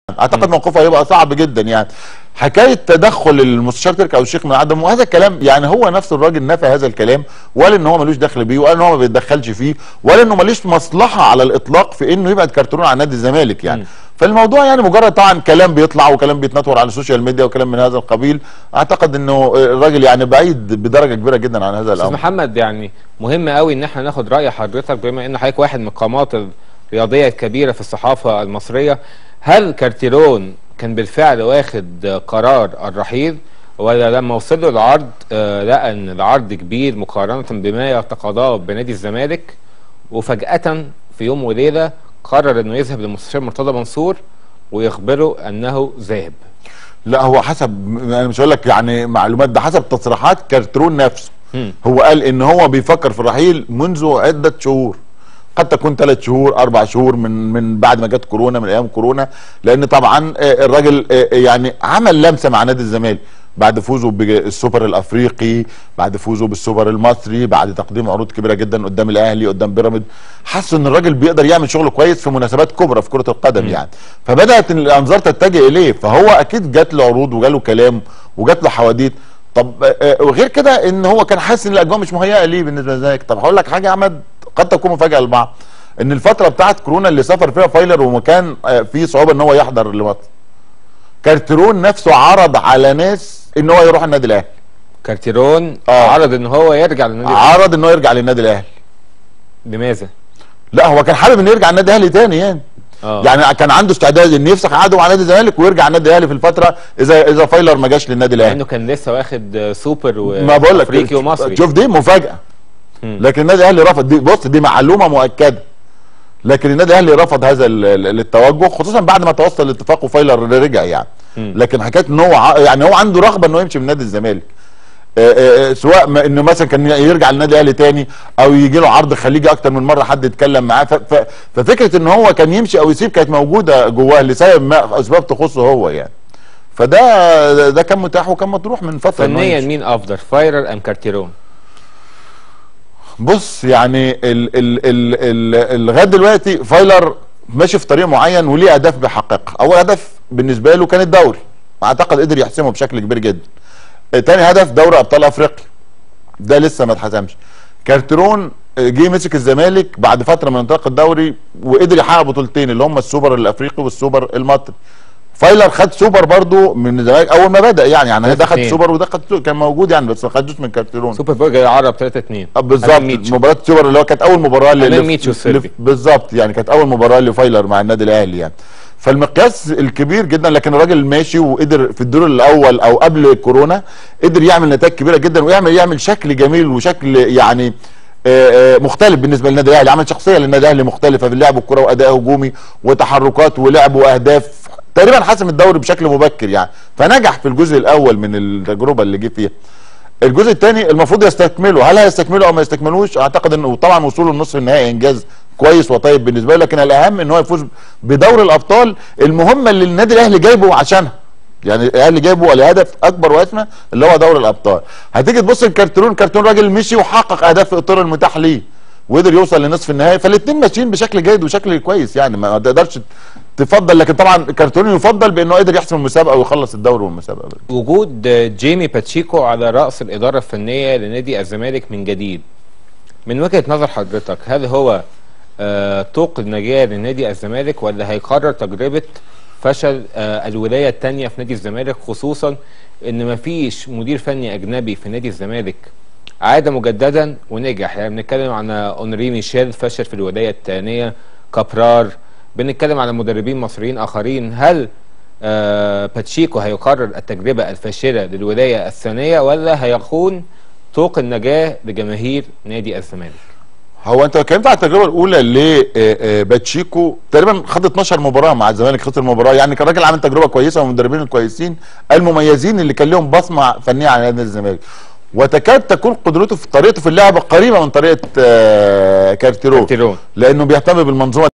اعتقد موقفه هيبقى صعب جدا يعني حكايه تدخل المستشار تركي او الشيخ من عدم وهذا الكلام يعني هو نفس الراجل نفى هذا الكلام وقال ان هو ملوش دخل بيه وقال ان هو ما بيتدخلش فيه وقال انه ملوش مصلحه على الاطلاق في انه يبعد كرتون عن نادي الزمالك يعني م. فالموضوع يعني مجرد طبعا كلام بيطلع وكلام بيتنطور على السوشيال ميديا وكلام من هذا القبيل اعتقد انه الراجل يعني بعيد بدرجه كبيره جدا عن هذا استاذ الامر محمد يعني مهم قوي ان احنا ناخد راي حضرتك بما ان حضرتك واحد من القامات الرياضيه الكبيره في الصحافه المصريه هل كارتيرون كان بالفعل واخد قرار الرحيل ولا لما وصل له العرض آه لقى ان العرض كبير مقارنه بما يتقاضاه بنادي الزمالك وفجاه في يوم وليله قرر انه يذهب للمستشار مرتضى منصور ويخبره انه ذاهب لا هو حسب انا مش هقول لك يعني معلومات ده حسب تصريحات كارترون نفسه مم. هو قال ان هو بيفكر في الرحيل منذ عده شهور قد تكون ثلاث شهور اربع شهور من من بعد ما جت كورونا من ايام كورونا لان طبعا آه، الراجل آه، يعني عمل لمسه مع نادي الزمالك بعد فوزه بالسوبر الافريقي بعد فوزه بالسوبر المصري بعد تقديم عروض كبيره جدا قدام الاهلي قدام بيراميدز حسوا ان الراجل بيقدر يعمل شغل كويس في مناسبات كبرى في كره القدم يعني فبدات الانظار تتجه اليه فهو اكيد جات له عروض وجاله كلام وجات له حواديت طب آه، آه، وغير كده ان هو كان حاسس ان الاجواء مش مهيئه ليه بالنسبه لذلك طب هقول لك حاجه يا احمد قد تكون مفاجاه للبعض ان الفتره بتاعت كورونا اللي سافر فيها فايلر وكان آه، في صعوبه ان هو يحضر لمصر كارترون نفسه عرض على ناس ان هو يروح النادي الاهلي كارتيرون آه. عرض ان هو يرجع للنادي عرض ان هو يرجع للنادي الاهلي لماذا؟ لا هو كان حابب انه يرجع النادي الاهلي تاني يعني اه يعني كان عنده استعداد ان يفسخ عقده مع نادي الزمالك ويرجع النادي الاهلي في الفتره اذا اذا فايلر ما جاش للنادي مع الاهلي انه كان لسه واخد آه، سوبر و ما بقول لك افريقي ومصري شوف دي مفاجاه مم. لكن النادي الاهلي رفض دي بص دي معلومه مؤكده لكن النادي الاهلي رفض هذا ال- ال- التوجه خصوصا بعد ما توصل الاتفاق وفايلر رجع يعني مم. لكن حكايه ان هو ع- يعني هو عنده رغبه انه يمشي من نادي الزمالك آه، آه، آه، سواء ما انه مثلا كان يرجع للنادي الاهلي تاني او يجي له عرض خليجي اكتر من مره حد يتكلم معاه ف- ف- ففكره ان هو كان يمشي او يسيب كانت موجوده جواه لسبب ما اسباب تخصه هو يعني فده ده كان متاح وكان مطروح من فتره إنه فنيا يمشي. مين افضل فايرر ام كارتيرون؟ بص يعني ال ال ال ال لغايه دلوقتي فايلر ماشي في طريق معين وليه اهداف بيحققها اول هدف بالنسبه له كان الدوري اعتقد قدر يحسمه بشكل كبير جدا آه، تاني هدف دوري ابطال افريقيا ده لسه ما اتحسمش كارترون آه، جه مسك الزمالك بعد فتره من انطلاق الدوري وقدر يحقق بطولتين اللي هم السوبر الافريقي والسوبر المصري فايلر خد سوبر برضو من الزمالك اول ما بدا يعني يعني ده خد اتنين. سوبر وده خد سوبر كان موجود يعني بس ما خدوش من كارترون سوبر بوجا عرب 3 2 آه، بالظبط مباراه سوبر اللي هو كانت اول مباراه ل- أمام ل- ميتشو ل- السربي. بالظبط يعني كانت اول مباراه لفايلر مع النادي الاهلي يعني فالمقياس الكبير جدا لكن الراجل ماشي وقدر في الدور الاول او قبل كورونا قدر يعمل نتائج كبيره جدا ويعمل يعمل شكل جميل وشكل يعني آه، آه، مختلف بالنسبه للنادي الاهلي عمل شخصيه للنادي الاهلي مختلفه في اللعب الكره واداء هجومي وتحركات ولعب واهداف تقريبا حسم الدوري بشكل مبكر يعني فنجح في الجزء الاول من التجربه اللي جه فيها الجزء الثاني المفروض يستكمله هل هيستكمله او ما يستكملوش اعتقد انه طبعا وصوله لنصف النهائي انجاز كويس وطيب بالنسبه له لكن الاهم ان هو يفوز بدوري الابطال المهمه اللي النادي الاهلي جايبه عشانها يعني الاهلي جايبه لهدف اكبر واسمى اللي هو دوري الابطال هتيجي تبص لكارترون كارترون راجل مشي وحقق اهداف في الاطار المتاح ليه وقدر يوصل لنصف النهائي فالاثنين ماشيين بشكل جيد وشكل كويس يعني ما تقدرش تفضل لكن طبعا كارترون يفضل بانه قدر يحسم المسابقه ويخلص الدوري والمسابقه وجود جيمي باتشيكو على رأس الإدارة الفنية لنادي الزمالك من جديد من وجهة نظر حضرتك هل هو آه، طوق النجاة لنادي الزمالك ولا هيقرر تجربة فشل آه، الولاية التانية في نادي الزمالك خصوصا ان مفيش مدير فني اجنبي في نادي الزمالك عاد مجددا ونجح يعني بنتكلم عن اونري ميشيل فشل في الولاية الثانية كابرار بنتكلم على مدربين مصريين اخرين هل آه باتشيكو هيقرر التجربة الفاشلة للولاية الثانية ولا هيكون طوق النجاة لجماهير نادي الزمالك هو انت اتكلمت على التجربه الاولى لباتشيكو تقريبا خد 12 مباراه مع الزمالك خسر مباراه يعني كان راجل عامل تجربه كويسه والمدربين الكويسين المميزين اللي كان لهم بصمه فنيه على نادي الزمالك وتكاد تكون قدرته في طريقته في اللعب قريبه من طريقه آه، كارتيرون كارتيرون. لانه بيهتم بالمنظومه